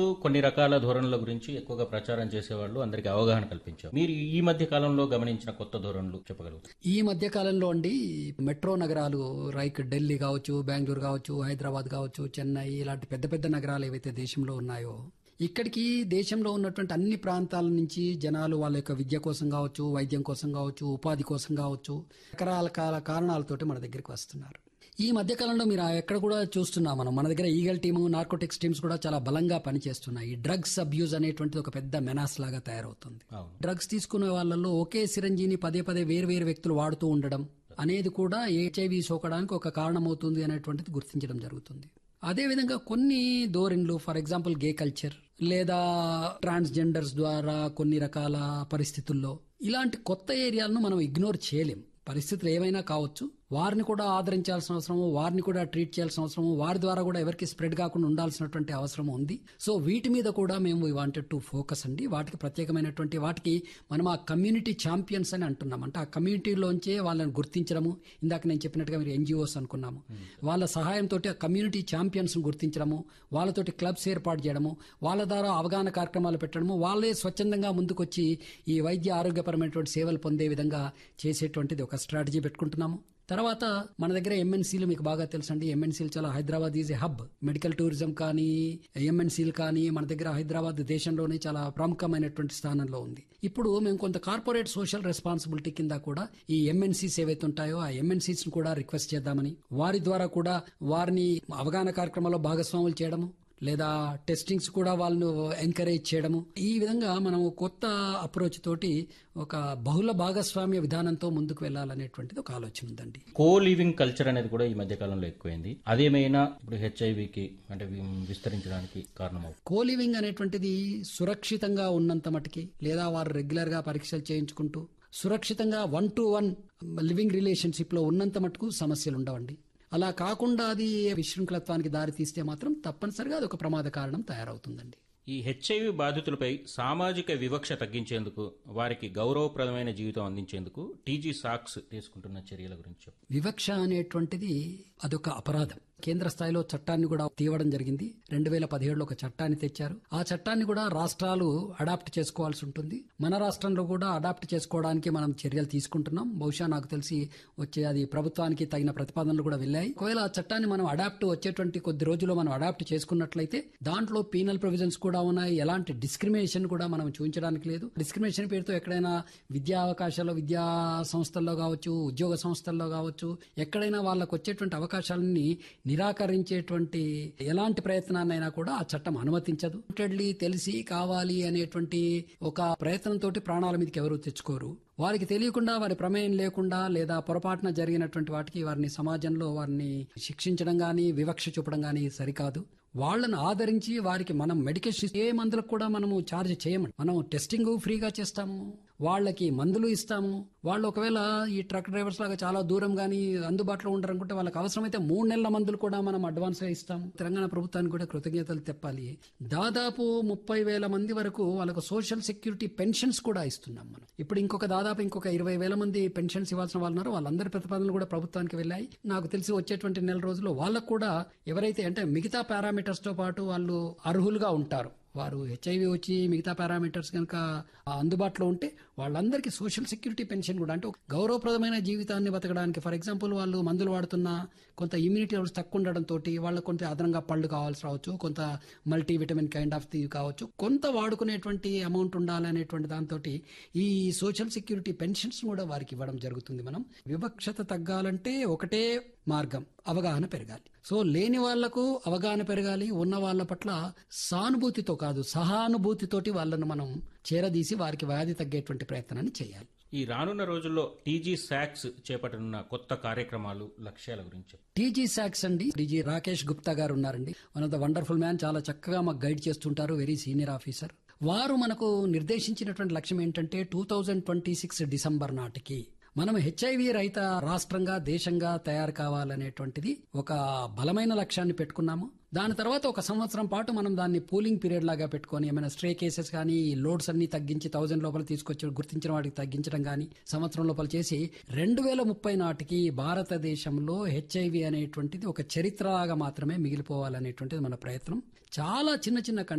కొన్ని రకాల ధోరణుల గురించి ఎక్కువగా ప్రచారం చేసేవాళ్ళు అందరికీ అవగాహన కల్పించారు మీరు ఈ మధ్య కాలంలో గమనించిన కొత్త ధోరణులు చెప్పగలుగుతారు ఈ మధ్య కాలంలో అండి మెట్రో నగరాలు లైక్ ఢిల్లీ కావచ్చు బెంగళూరు కావచ్చు హైదరాబాద్ కావచ్చు చెన్నై ఇలాంటి పెద్ద పెద్ద నగరాలు ఏవైతే దేశంలో ఉన్నాయో ఇక్కడికి దేశంలో ఉన్నటువంటి అన్ని ప్రాంతాల నుంచి జనాలు వాళ్ళ యొక్క విద్య కోసం కావచ్చు వైద్యం కోసం కావచ్చు ఉపాధి కోసం కావచ్చు రకరకాల కారణాలతోటి మన దగ్గరికి వస్తున్నారు ఈ మధ్య కాలంలో మీరు ఎక్కడ కూడా చూస్తున్నాం మనం మన దగ్గర ఈగల్ టీము నార్కోటిక్స్ టీమ్స్ కూడా చాలా బలంగా పనిచేస్తున్నాయి ఈ డ్రగ్స్ అబ్యూజ్ అనేటువంటిది ఒక పెద్ద మెనాస్ లాగా తయారవుతుంది అవును డ్రగ్స్ తీసుకునే వాళ్ళల్లో ఒకే సిరంజీని పదే పదే వేరు వేరు వ్యక్తులు వాడుతూ ఉండడం అనేది కూడా హెచ్ఐవి సోకడానికి ఒక కారణమవుతుంది అనేటువంటిది గుర్తించడం జరుగుతుంది అదేవిధంగా కొన్ని ధోరణులు ఫర్ ఎగ్జాంపుల్ గే కల్చర్ లేదా ట్రాన్స్జెండర్స్ ద్వారా కొన్ని రకాల పరిస్థితుల్లో ఇలాంటి కొత్త ఏరియాలను మనం ఇగ్నోర్ చేయలేం పరిస్థితులు ఏమైనా కావచ్చు వారిని కూడా ఆదరించాల్సిన అవసరము వారిని కూడా ట్రీట్ చేయాల్సిన అవసరము వారి ద్వారా కూడా ఎవరికి స్ప్రెడ్ కాకుండా ఉండాల్సినటువంటి అవసరం ఉంది సో వీటి మీద కూడా మేము వాంటెడ్ టు ఫోకస్ అండి వాటికి ప్రత్యేకమైనటువంటి వాటికి మనం ఆ కమ్యూనిటీ ఛాంపియన్స్ అని అంటున్నాం అంటే ఆ కమ్యూనిటీలోంచే వాళ్ళని గుర్తించడము ఇందాక నేను చెప్పినట్టుగా మీరు ఎన్జిఓస్ అనుకున్నాము వాళ్ళ సహాయంతో ఆ కమ్యూనిటీ ఛాంపియన్స్ గుర్తించడము వాళ్ళతోటి క్లబ్స్ ఏర్పాటు చేయడము వాళ్ళ ద్వారా అవగాహన కార్యక్రమాలు పెట్టడము వాళ్ళే స్వచ్ఛందంగా ముందుకొచ్చి ఈ వైద్య ఆరోగ్యపరమైనటువంటి సేవలు పొందే విధంగా చేసేటువంటిది ఒక స్ట్రాటజీ పెట్టుకుంటున్నాము తర్వాత మన దగ్గర ఎంఎన్సీలు మీకు బాగా తెలుసండి ఎంఎన్సీలు చాలా Hyderabad is a hub medical tourism కానీ ఎంఎన్సీలు కానీ మన దగ్గర హైదరాబాద్ దేశంలోనే చాలా ప్రముఖమైనటువంటి స్థానంలో ఉంది ఇప్పుడు మేము కొంత కార్పొరేట్ సోషల్ రెస్పాన్సిబిలిటీ కింద కూడా ఈ ఎంఎన్సీస్ ఏవైతే ఉంటాయో ఆ ఎంఎన్సీస్ ను కూడా రిక్వెస్ట్ చేద్దామని వారి ద్వారా కూడా వారిని అవగాహన కార్యక్రమాల్లో భాగస్వాములు చేయడము లేదా టెస్టింగ్స్ కూడా వాళ్ళను ఎంకరేజ్ చేయడము ఈ విధంగా మనం కొత్త అప్రోచ్ తోటి ఒక బహుళ భాగస్వామ్య విధానంతో ముందుకు వెళ్లాలనేటువంటిది ఒక ఆలోచన ఉందండి కో లివింగ్ కల్చర్ అనేది కూడా ఈ మధ్య కాలంలో ఎక్కువైంది అదేమైనా ఇప్పుడు హెచ్ఐవికి అంటే వి- విస్తరించడానికి కారణమవుతుంది కోలివింగ్ అనేటువంటిది సురక్షితంగా ఉన్నంత మటుకి లేదా వారు రెగ్యులర్ గా పరీక్షలు చేయించుకుంటూ సురక్షితంగా one to one living relationship లో ఉన్నంత మటుకు సమస్యలు ఉండవండి అలా కాకుండా అది విశృంఖలత్వానికి దారి తీస్తే మాత్రం తప్పనిసరిగా అది ఒక ప్రమాద కారణం తయారవుతుందండి ఈ హెచ్ఐవి బాధితులపై సామాజిక వివక్ష తగ్గించేందుకు వారికి గౌరవప్రదమైన జీవితం అందించేందుకు టీజీ సాక్స్ తీసుకుంటున్న చర్యల గురించి చెప్పు వివక్ష అనేటువంటిది అదొక అపరాధం కేంద్ర స్థాయిలో చట్టాన్ని కూడా తీవడం జరిగింది రెండు వేల పదిహేడులో ఒక చట్టాన్ని తెచ్చారు ఆ చట్టాన్ని కూడా రాష్ట్రాలు అడాప్ట్ చేసుకోవాల్సి ఉంటుంది మన రాష్ట్రంలో కూడా అడాప్ట్ చేసుకోవడానికి మనం చర్యలు తీసుకుంటున్నాం బహుశా నాకు తెలిసి వచ్చే అది ప్రభుత్వానికి తగిన ప్రతిపాదనలు కూడా వెళ్ళాయి ఒకవేళ ఆ చట్టాన్ని మనం అడాప్ట్ వచ్చేటువంటి కొద్ది రోజుల్లో మనం అడాప్ట్ చేసుకున్నట్లయితే దాంట్లో పీనల్ ప్రొవిజన్స్ కూడా ఉన్నాయి ఎలాంటి డిస్క్రిమినేషన్ కూడా మనం చూపించడానికి లేదు డిస్క్రిమినేషన్ పేరుతో ఎక్కడైనా విద్యా అవకాశాలు విద్యా సంస్థల్లో కావచ్చు ఉద్యోగ సంస్థల్లో కావచ్చు ఎక్కడైనా వాళ్ళకు వచ్చేటువంటి అవకాశాలని నిరాకరించేటువంటి ఎలాంటి ప్రయత్నాన్నైనా కూడా ఆ చట్టం అనుమతించదు Repeatedly తెలిసి కావాలి అనేటువంటి ఒక ప్రయత్నంతో ప్రాణాల మీదకి ఎవరు తెచ్చుకోరు వారికి తెలియకుండా వారి ప్రమేయం లేకుండా లేదా పొరపాటున జరిగినటువంటి వాటికి వారిని సమాజంలో వారిని శిక్షించడం గాని వివక్ష చూపడం గాని సరికాదు వాళ్ళను ఆదరించి వారికి మనం మెడికేషన్ ఏ మందులకు కూడా మనము ఛార్జ్ చేయమండి మనం టెస్టింగ్ ఫ్రీగా చేస్తాము వాళ్ళకి మందులు ఇస్తాము వాళ్ళు ఒకవేళ ఈ ట్రక్ డ్రైవర్స్ లాగా చాలా దూరం కానీ అందుబాటులో ఉండరనుకుంటే వాళ్ళకి అవసరమైతే మూడు నెలల మందులు కూడా మనం అడ్వాన్స్ గా ఇస్తాము తెలంగాణ ప్రభుత్వానికి కూడా కృతజ్ఞతలు తెప్పాలి దాదాపు ముప్పై వేల మంది వరకు వాళ్ళకు సోషల్ సెక్యూరిటీ పెన్షన్స్ కూడా ఇస్తున్నాం మనం ఇప్పుడు ఇంకొక దాదాపు ఇంకొక ఇరవై వేల మంది పెన్షన్స్ ఇవ్వాల్సిన వాళ్ళు ఉన్నారు వాళ్ళందరి ప్రతిపాదనలు కూడా ప్రభుత్వానికి వెళ్ళాయి నాకు తెలిసి వచ్చేటువంటి నెల రోజుల్లో వాళ్ళకు కూడా ఎవరైతే అంటే మిగతా పారామీటర్స్ తో పాటు వాళ్ళు అర్హులుగా ఉంటారు వారు హెచ్ఐవి వచ్చి మిగతా పారామీటర్స్ కనుక అందుబాటులో ఉంటే వాళ్ళందరికీ సోషల్ సెక్యూరిటీ పెన్షన్ కూడా అంటే ఒక గౌరవప్రదమైన జీవితాన్ని బతకడానికి ఫర్ ఎగ్జాంపుల్ వాళ్ళు మందులు వాడుతున్న కొంత ఇమ్యూనిటీ లెవెల్స్ తక్కువ ఉండడంతో వాళ్ళకి కొంత అదనంగా పళ్ళు కావాల్సి రావచ్చు కొంత multivitamin kind of the కావచ్చు కొంత వాడుకునేటువంటి అమౌంట్ ఉండాలనేటువంటి దాంతో ఈ సోషల్ సెక్యూరిటీ పెన్షన్స్ కూడా వారికి ఇవ్వడం జరుగుతుంది మనం వివక్షత తగ్గాలంటే ఒకటే మార్గం అవగాహన పెరగాలి సో లేని వాళ్లకు అవగాహన పెరగాలి ఉన్న వాళ్ళ పట్ల సానుభూతితో కాదు సహానుభూతితోటి వాళ్ళను మనం చేరదీసి వారికి వ్యాధి తగ్గేటువంటి ప్రయత్నాన్ని చేయాలి ఈ రానున్న రోజుల్లో టీజీ సాక్స్ చేపట్టనున్న కొత్త కార్యక్రమాలు లక్ష్యాల గురించి చెప్పు. టీజీ సాక్స్ అండి డీజీ రాకేష్ గుప్తా గారు ఉన్నారండి one of the wonderful man చాలా చక్కగా మాకు గైడ్ చేస్తుంటారు వెరీ సీనియర్ ఆఫీసర్ వారు మనకు నిర్దేశించినటువంటి లక్ష్యం ఏంటంటే two thousand twenty six December నాటికి మనం హెచ్ఐవి రహిత రాష్ట్రంగా దేశంగా తయారు కావాలనేటువంటిది ఒక బలమైన లక్ష్యాన్ని పెట్టుకున్నాము దాని తర్వాత ఒక సంవత్సరం పాటు మనం దాన్ని పూలింగ్ పీరియడ్ లాగా పెట్టుకొని ఏమైనా స్ట్రే కేసెస్ కానీ లోడ్స్ అన్ని తగ్గించి థౌజండ్ లోపల తీసుకొచ్చి గుర్తించిన వాటికి తగ్గించడం కానీ సంవత్సరం లోపల చేసి రెండు వేల ముప్పై నాటికి భారతదేశంలో హెచ్ఐవి అనేటువంటిది ఒక చరిత్రలాగా మాత్రమే మిగిలిపోవాలనేటువంటిది మన ప్రయత్నం చాలా చిన్న చిన్న